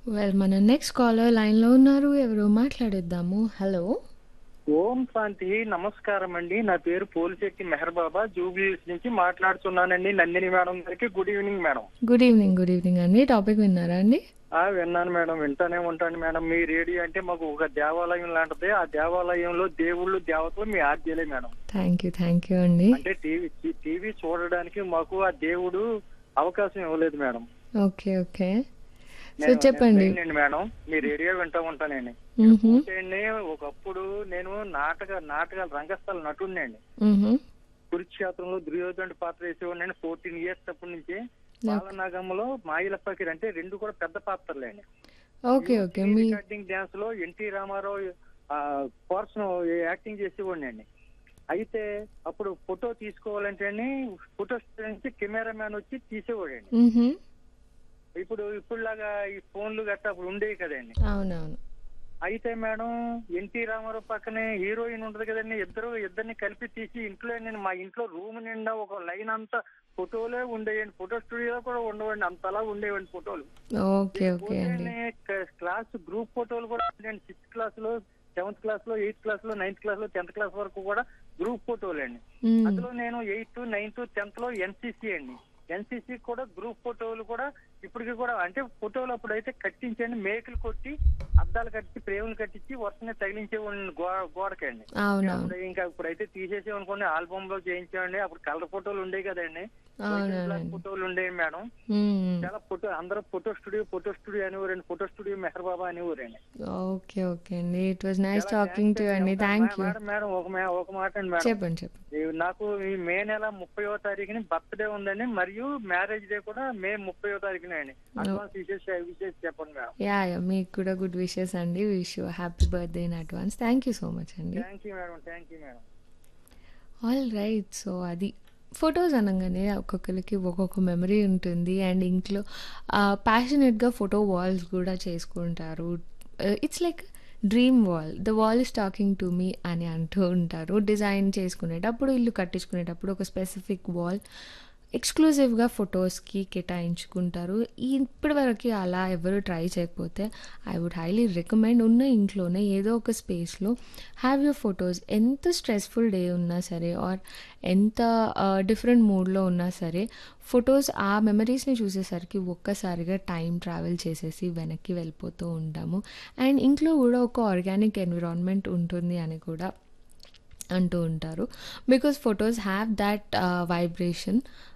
Well మన next caller లైన్లో ఉన్నారు ఎవరో మాట్లాడేద్దాము హలో ఓం శాంతి నమస్కారం అండి నా పేరు పోలిశెట్టి మెహర్ బాబా జూబ్లీస్ నుంచి మాట్లాడుతున్నానండి నందిని మేడం గారికి good evening madam good evening good evening అండి టాపిక్ విన్నారా అండి ఆ విన్నాను మేడం వింటానే ఉంటాను మేడం మీ రేడియో అంటే మాకు ఒక దేవాలయం లాంటిది ఆ దేవాలయంలో దేవుళ్ళు దేవతలు మీ ఆర్జీలే madam thank you thank you అండి అంటే టీవీ టీవీ చూడడానికి మాకు ఆ దేవుడు అవకాశం ఇవ్వలేదు మేడం ఓకే ఓకే సో నేను- చెప్పండి నేను ఏంటండి మేడం మీ రేడియో వింటా ఉంటానండి మ్హూ, అంటే ఒకప్పుడు నేను నాటక నాటకాల రంగస్థల నటుడినండి మ్హూ. కురుక్షేత్రంలో దుర్యోధనుడి పాత్ర వేసేవాడిని ఫోర్టీన్ ఇయర్స్ అప్పటి నుంచి బాలనాగంలో మాయిలప్పకి అంటే రెండు కూడా పెద్ద పాత్రలేండి ఓకే ఓకే మీ రికార్డింగ్ డాన్స్ లో ఎన్టీ రామారావు కోర్స్ యాక్టింగ్ చేసేవాడిని అండి అయితే అప్పుడు ఫోటో తీసుకోవాలంటే ఫోటో నుంచి కెమెరా మ్యాన్ వచ్చి తీసేవాడండి మ్హూ. ఇప్పుడు ఇప్పుడులాగా ఈ ఫోన్లు గట్రా అప్పుడు ఉండేవి కదండి అవునవును అయితే మేడం ఎన్టీ రామారావు పక్కనే హీరోయిన్ ఉంటది కదండి ఇద్దరు ఇద్దరిని కలిపి తీసి ఇంట్లో నేను మా ఇంట్లో రూమ్ నిండా ఒక లైన్ అంతా ఫోటోలే ఉండేయండి ఫోటో స్టూడియో కూడా ఉండవండి అంతలా ఉండేవండి ఫోటోలు ఓకే ఓకే అండి పోతేనే క- క్లాస్ గ్రూప్ ఫోటోలు కూడా ఉండేయండి సిక్స్త్ క్లాస్ లో సెవెంత్ క్లాస్ లో ఎయిత్ క్లాస్ లో నైన్త్ క్లాస్ లో టెన్త్ క్లాస్ వరకు కూడా గ్రూప్ ఫోటోలు అండి మ్, అందులో నేను ఎయిత్ నైన్త్ టెన్త్ లో ఎన్సీసీ అండి ఎన్సీసీ కూడా గ్రూప్ ఫోటోలు కూడా ఇప్పటికి కూడా అంటే ఫోటోలు అప్పుడు అయితే కట్టించండి మేకలు కొట్టి అద్దాలు కట్టి ప్రేమలు కట్టించి వరుసనే తగిలించేవాడిని గో గోడకండి అవునవును అప్పుడు ఇంకా ఇప్పుడైతే తీసేసేమనుకోండి ఆల్బమ్ లో చేయించామండి అప్పుడు కలర్ ఫోటోలు ఉండేవి కదండి అవునవునండి ఫోటోలు ఉండేవి మేడం మ్మ్. చాలా ఫోటో అందరూ ఫోటో స్టూడియో ఫోటో స్టూడియో అనేవారండి ఫోటో స్టూడియో మెహర్ బాబా అనేవారండి ఓకే ఓకే అండి it was nice talking to అండి థ్యాంక్ యూ మేడం మేడం ఒక మే- ఒక మాట అండి మేడం చెప్పండి చెప్పండి ఈ నాకు ఈ మే నెల ముప్పయో తారీఖుని బర్త్డే ఉందండి మరియు మ్యారేజ్ డే కూడా మే ముప్పయో తారీఖునే అండి అడ్వాన్స్ విశేష విశేష చెప్పండి మేడం యా యా మీకు కూడా గుడ్ విషెస్ అండి wish you happy birthday in advance thank you so much అండి thank you madam thank you madam all right so అది ఫొటోస్ అనగానే ఒక్కొక్కరికి ఒక్కొక్క మెమరీ ఉంటుంది అండ్ ఇంట్లో ప్యాషనెట్గా ఫోటో వాల్స్ కూడా చేసుకుంటారు it's like dream wall the wall is talking to me అని అంటూ ఉంటారు డిజైన్ చేసుకునేటప్పుడు ఇల్లు కట్టించుకునేటప్పుడు ఒక స్పెసిఫిక్ వాల్ ఎక్స్క్లూజివ్గా ఫొటోస్కి కేటాయించుకుంటారు ఇప్పటి వరకు అలా ఎవరు ట్రై చేయకపోతే ఐ వుడ్ హైలీ రికమెండ్ ఉన్న ఇంట్లోనే ఏదో ఒక స్పేస్లో హ్యావ్ యూర్ ఫొటోస్ ఎంత స్ట్రెస్ఫుల్ డే ఉన్నా సరే ఆర్ ఎంత డిఫరెంట్ మూడ్లో ఉన్నా సరే ఫొటోస్ ఆ మెమరీస్ని చూసేసరికి ఒక్కసారిగా టైం ట్రావెల్ చేసేసి వెనక్కి వెళ్ళిపోతూ ఉంటాము అండ్ ఇంట్లో కూడా ఒక ఆర్గానిక్ ఎన్విరాన్మెంట్ ఉంటుంది అని కూడా అంటూ ఉంటారు because photos have that vibration